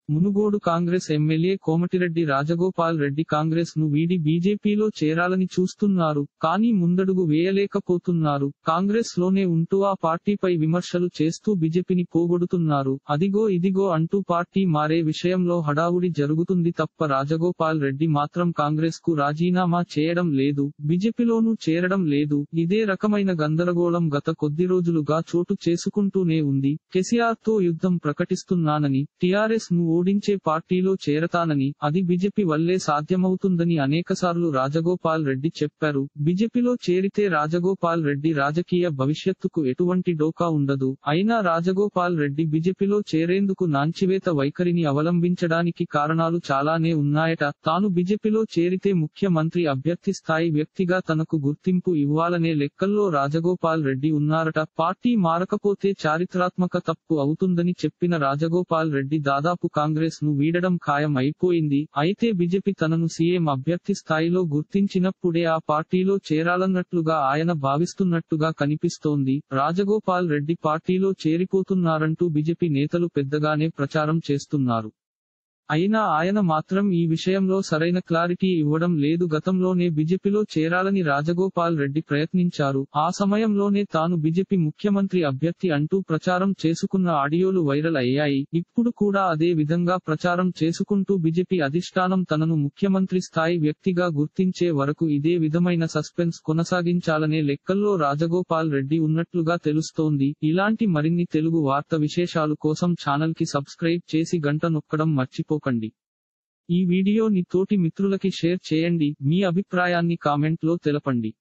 Munugode Congress MLA Komatireddy Rajagopal Reddy Congress ను వీడి బీజేపీలో చేరాలని చూస్తున్నారు కానీ ముందడుగు వేయలేకపోతున్నారు కాంగ్రెస్ లోనే ఉంటూ ఆ పార్టీపై విమర్శలు చేస్తూ బీజేపీని పోగొడుతున్నారు అదిగో ఇదిగో అంటూ పార్టీ మారే విషయంలో హడావుడి జరుగుతుంది తప్ప రాజగోపాల్ రెడ్డి మాత్రం కాంగ్రెస్ కు రాజీనామా చేయడం లేదు బీజేపీలోనూ చేరడం లేదు ఇదే రకమైన గందరగోళం గత కొద్ది రోజులుగా చోటు చేసుకుంటూనే ఉంది కేసీఆర్ తో యుద్ధం ప్రకటిస్తున్నానని టీఆర్ఎస్ ను ఓడించే పార్టీలో చేరతానని అది బీజేపీ వల్లే సాధ్యమవుతుందని అనేకసార్లు రాజగోపాల్ రెడ్డి చెప్పారు బీజేపీలో చేరితే రాజగోపాల్ రెడ్డి రాజకీయ భవిష్యత్తుకు ఎటువంటి డోకా ఉండదు అయినా రాజగోపాల్ రెడ్డి బీజేపీలో చేరేందుకు నాంచివేత వైఖరిని అవలంబించడానికి కారణాలు చాలానే ఉన్నాయట తాను బీజేపీలో చేరితే ముఖ్యమంత్రి అభ్యర్థి స్థాయి వ్యక్తిగా తనకు గుర్తింపు ఇవ్వాలనే లెక్కల్లో రాజగోపాల్ రెడ్డి ఉన్నారట పార్టీ మారకపోతే చారిత్రాత్మక తప్పు అవుతుందని చెప్పిన రాజగోపాల్ రెడ్డి దాదాపు కాంగ్రెస్ ను వీడడం ఖాయం అయిపోయింది అయితే బీజేపీ తనను సీఎం అభ్యర్థి స్థాయిలో గుర్తించినప్పుడే ఆ పార్టీలో చేరాలన్నట్లుగా ఆయన భావిస్తున్నట్టుగా కనిపిస్తోంది రాజగోపాల్ రెడ్డి పార్టీలో చేరిపోతున్నారంటూ బీజేపీ నేతలు పెద్దగానే ప్రచారం చేస్తున్నారు అయినా ఆయన మాత్రం ఈ విషయంలో సరైన క్లారిటీ ఇవ్వడం లేదు గతంలోనే బీజేపీలో చేరాలని రాజగోపాల్ రెడ్డి ప్రయత్నించారు ఆ సమయంలోనే తాను బీజేపీ ముఖ్యమంత్రి అభ్యర్థి అంటూ ప్రచారం చేసుకున్న ఆడియోలు వైరల్ అయ్యాయి ఇప్పుడు కూడా అదే విధంగా ప్రచారం చేసుకుంటూ బీజేపీ అధిష్టానం తనను ముఖ్యమంత్రి స్థాయి వ్యక్తిగా గుర్తించే వరకు ఇదే విధమైన సస్పెన్స్ కొనసాగించాలనే లెక్కల్లో రాజగోపాల్ రెడ్డి ఉన్నట్లుగా తెలుస్తోంది ఇలాంటి మరిన్ని తెలుగు వార్త విశేషాలు కోసం ఛానల్ కి సబ్స్క్రైబ్ చేసి గంట నొక్కడం మర్చిపోకండి ఈ వీడియోని తోటి మిత్రులకి షేర్ చేయండి మీ అభిప్రాయాన్ని కామెంట్ లో తెలపండి